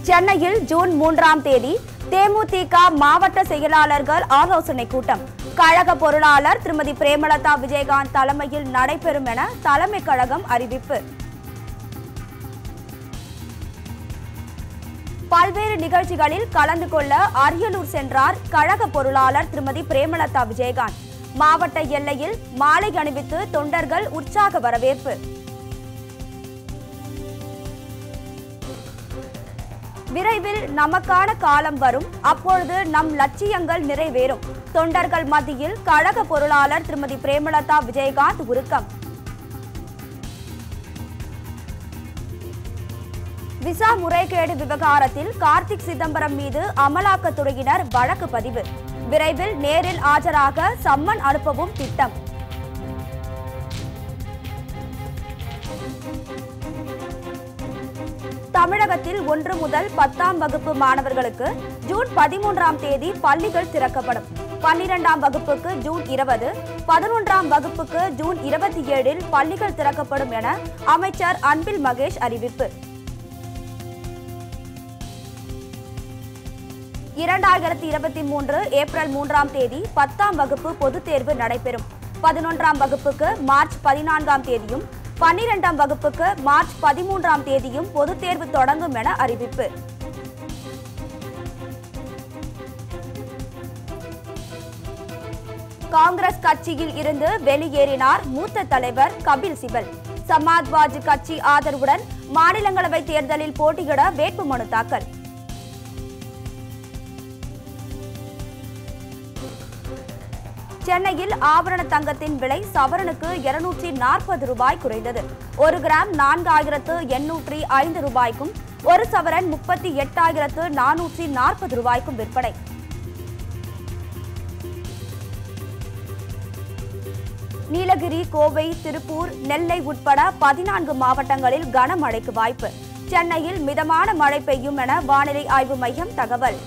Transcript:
சென்னையில் ஜூன் மூன்றாம் தேதி தேமுதிக மாவட்ட செயலாளர்கள் ஆலோசனை கூட்டம் கழக பொருளாளர் திருமதி பிரேமலதா விஜயகாந்த் தலைமையில் நடைபெறும் என தலைமை கழகம் அறிவிப்பு பல்வேறு நிகழ்ச்சிகளில் கலந்து கொள்ள அரியலூர் சென்றார் கழக பொருளாளர் திருமதி பிரேமலதா விஜயகாந்த் மாவட்ட எல்லையில் மாலை அணிவித்து தொண்டர்கள் உற்சாக வரவேற்பு விரைவில் நமக்கான காலம் வரும் அப்பொழுது நம் லட்சியங்கள் நிறைவேறும் தொண்டர்கள் மத்தியில் கழக பொருளாளர் திருமதி பிரேமலதா விஜயகாந்த் உருக்கம் விசா முறைகேடு விவகாரத்தில் கார்த்திக் சிதம்பரம் மீது அமலாக்கத்துறையினர் வழக்கு பதிவு விரைவில் நேரில் ஆஜராக சம்மன் அனுப்பவும் திட்டம் தமிழகத்தில் ஒன்று முதல் பத்தாம் வகுப்பு மாணவர்களுக்கு ஜூன் பதிமூன்றாம் தேதி பள்ளிகள் திறக்கப்படும் பன்னிரெண்டாம் வகுப்புக்கு ஜூன் இருபது பதினொன்றாம் வகுப்புக்கு ஜூன் இருபத்தி ஏழில் பள்ளிகள் திறக்கப்படும் என அமைச்சர் அன்பில் மகேஷ் அறிவிப்பு இரண்டாயிரத்தி இருபத்தி மூன்று ஏப்ரல் மூன்றாம் தேதி பத்தாம் வகுப்பு பொதுத் தேர்வு நடைபெறும் பதினொன்றாம் வகுப்புக்கு மார்ச் பதினான்காம் தேதியும் பன்னிரெண்டாம் வகுப்புக்கு மார்ச் பதிமூன்றாம் தேதியும் பொதுத் தேர்வு தொடங்கும் என அறிவிப்பு காங்கிரஸ் கட்சியில் இருந்து வெளியேறினார் மூத்த தலைவர் கபில் சிபல் சமாஜ்வாதி கட்சி ஆதரவுடன் மாநிலங்களவை தேர்தலில் போட்டியிட வேட்புமனு தாக்கல் சென்னையில் ஆபரண தங்கத்தின் விலை சவரனுக்கு இருநூற்றி நாற்பது ரூபாய் குறைந்தது ஒரு கிராம் நான்காயிரத்து எண்ணூற்றி ஐந்து ரூபாய்க்கும் ஒரு சவரன் முப்பத்தி எட்டாயிரத்து நானூற்றி நாற்பது ரூபாய்க்கும் விற்பனை நீலகிரி கோவை திருப்பூர் நெல்லை உட்பட பதினான்கு மாவட்டங்களில் கனமழைக்கு வாய்ப்பு சென்னையில் மிதமான மழை பெய்யும் என வானிலை ஆய்வு மையம் தகவல்